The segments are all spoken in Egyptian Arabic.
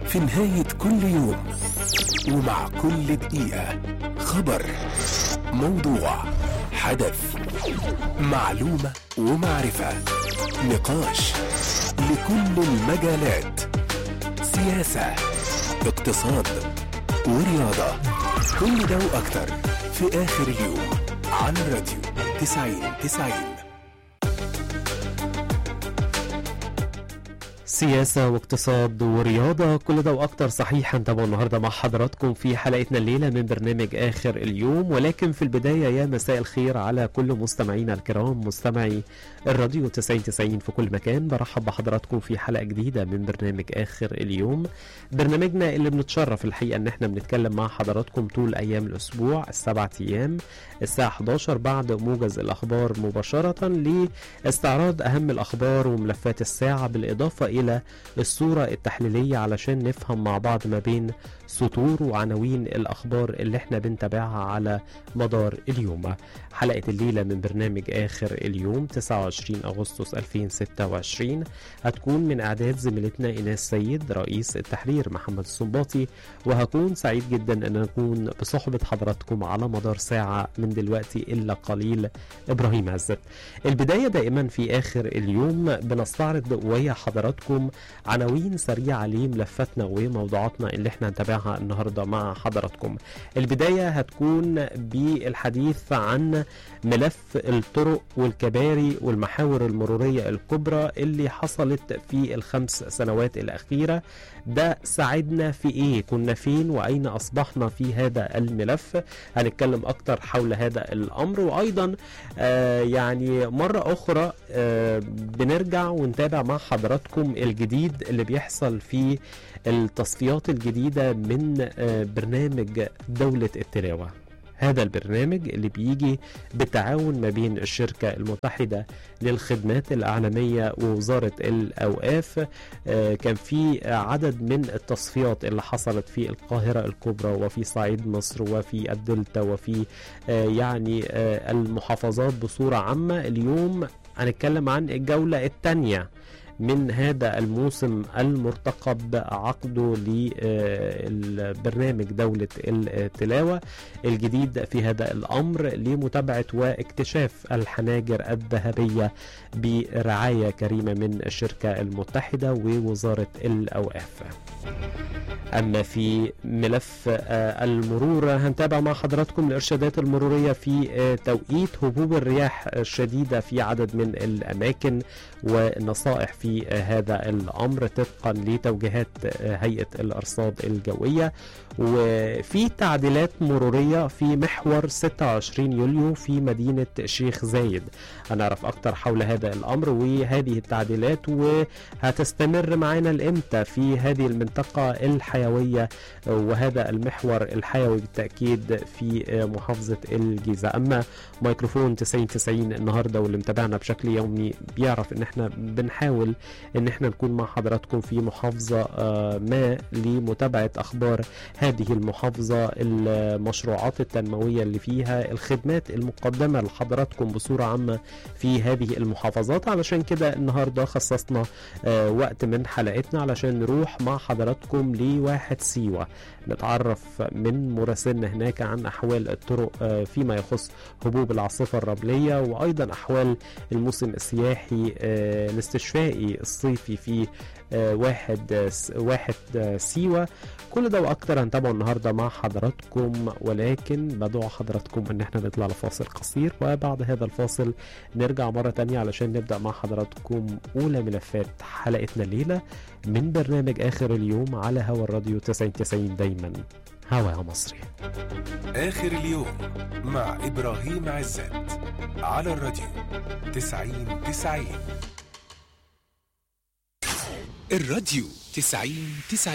في نهاية كل يوم ومع كل دقيقة خبر موضوع حدث معلومة ومعرفة نقاش لكل المجالات سياسة اقتصاد ورياضة كل ده وأكتر في آخر اليوم على الراديو 90 90 سياسة واقتصاد ورياضة كل ده وأكتر صحيح هنتابعه النهاردة مع حضراتكم في حلقتنا الليلة من برنامج آخر اليوم ولكن في البداية يا مساء الخير على كل مستمعينا الكرام مستمعي الراديو 90 90 في كل مكان برحب بحضراتكم في حلقة جديدة من برنامج آخر اليوم برنامجنا اللي بنتشرف الحقيقة إن احنا بنتكلم مع حضراتكم طول أيام الأسبوع السبعة أيام الساعة 11 بعد موجز الأخبار مباشرة لاستعراض أهم الأخبار وملفات الساعة بالإضافة إلى الصورة التحليلية علشان نفهم مع بعض ما بين سطور وعناوين الأخبار اللي احنا بنتابعها على مدار اليوم حلقة الليلة من برنامج آخر اليوم 29 أغسطس 2026 هتكون من إعداد زميلتنا إيناس سيد رئيس التحرير محمد السنباطي وهكون سعيد جدا أن أكون بصحبة حضراتكم على مدار ساعة من دلوقتي إلا قليل إبراهيم عزت البداية دائما في آخر اليوم بنستعرض ويا حضراتكم عناوين سريعة لملفاتنا وموضوعاتنا اللي احنا هنتابعها النهاردة مع حضراتكم البداية هتكون بالحديث عن ملف الطرق والكباري والمحاور المرورية الكبرى اللي حصلت في الخمس سنوات الأخيرة ده ساعدنا في ايه كنا فين واين اصبحنا في هذا الملف هنتكلم اكتر حول هذا الامر وايضا آه يعني مرة اخرى آه بنرجع ونتابع مع حضراتكم الجديد اللي بيحصل في التصفيات الجديدة من آه برنامج دولة التلاوة هذا البرنامج اللي بيجي بالتعاون ما بين الشركة المتحدة للخدمات الإعلامية ووزارة الأوقاف آه كان في عدد من التصفيات اللي حصلت في القاهرة الكبرى وفي صعيد مصر وفي الدلتا وفي آه يعني آه المحافظات بصورة عامة اليوم هنتكلم عن الجولة الثانية من هذا الموسم المرتقب عقده للبرنامج دولة التلاوة الجديد في هذا الأمر لمتابعة واكتشاف الحناجر الذهبية برعاية كريمة من الشركة المتحدة ووزارة الأوقاف أما في ملف المرور هنتابع مع حضراتكم الإرشادات المرورية في توقيت هبوب الرياح الشديدة في عدد من الأماكن والنصائح في هذا الأمر طبقا لتوجيهات هيئة الأرصاد الجوية وفي تعديلات مرورية في محور 26 يوليو في مدينة شيخ زايد هنعرف أكتر حول هذا الأمر وهذه التعديلات وهتستمر معنا الإمتى في هذه المنطقة الحيوية وهذا المحور الحيوي بالتأكيد في محافظة الجيزة أما ميكروفون 90 90 النهاردة واللي متابعنا بشكل يومي بيعرف ان احنا بنحاول ان احنا نكون مع حضراتكم في محافظة ما لمتابعة اخبار هذه المحافظة المشروعات التنموية اللي فيها الخدمات المقدمة لحضراتكم بصورة عامة في هذه المحافظات علشان كده النهاردة خصصنا وقت من حلقتنا علشان نروح مع حضراتكم لواحد سيوة نتعرف من مراسلنا هناك عن احوال الطرق فيما يخص هبوب العاصفة الرملية وايضا احوال الموسم السياحي الاستشفائي الصيفي في واحد واحد سيوة كل ده واكتر هنتابعه النهارده مع حضراتكم ولكن بدعو حضراتكم ان احنا نطلع لفاصل قصير وبعد هذا الفاصل نرجع مرة تانية علشان نبدأ مع حضراتكم اولى ملفات حلقتنا الليلة من برنامج اخر اليوم على هوا الراديو 99 دايما هوا مصري آخر اليوم مع إبراهيم عزت على الراديو 90 90 الراديو 90 90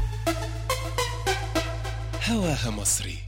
هواها مصري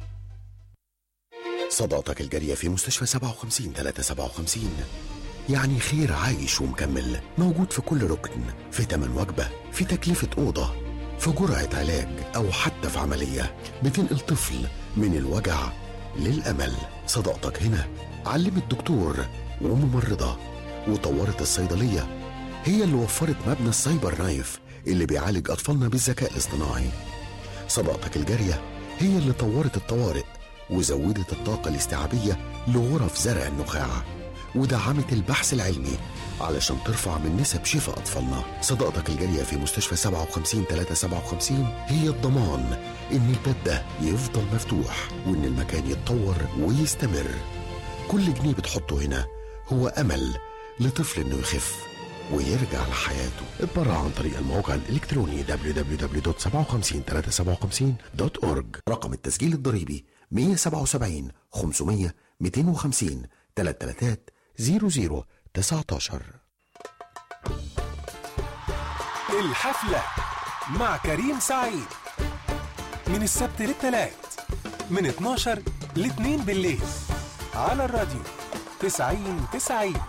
صداقتك الجارية في مستشفى 57 357 يعني خير عايش ومكمل موجود في كل ركن في تمن وجبة في تكلفة أوضة في جرعة علاج أو حتى في عملية بتنقل طفل من الوجع للأمل صداقتك هنا علمت دكتور وممرضة وطورت الصيدلية هي اللي وفرت مبنى السايبر نايف اللي بيعالج أطفالنا بالذكاء الاصطناعي صداقتك الجارية هي اللي طورت الطوارئ وزودت الطاقة الاستيعابية لغرف زرع النخاع ودعمت البحث العلمي علشان ترفع من نسب شفاء أطفالنا صداقتك الجارية في مستشفى 57 357 هي الضمان إن الباب ده يفضل مفتوح وإن المكان يتطور ويستمر كل جنيه بتحطه هنا هو أمل لطفل إنه يخف ويرجع لحياته اتبرع عن طريق الموقع الإلكتروني www.57357.org رقم التسجيل الضريبي 177 500 250 333 00 19 الحفلة مع كريم سعيد من السبت للتلات من 12 ل 2 بالليل على الراديو 90 90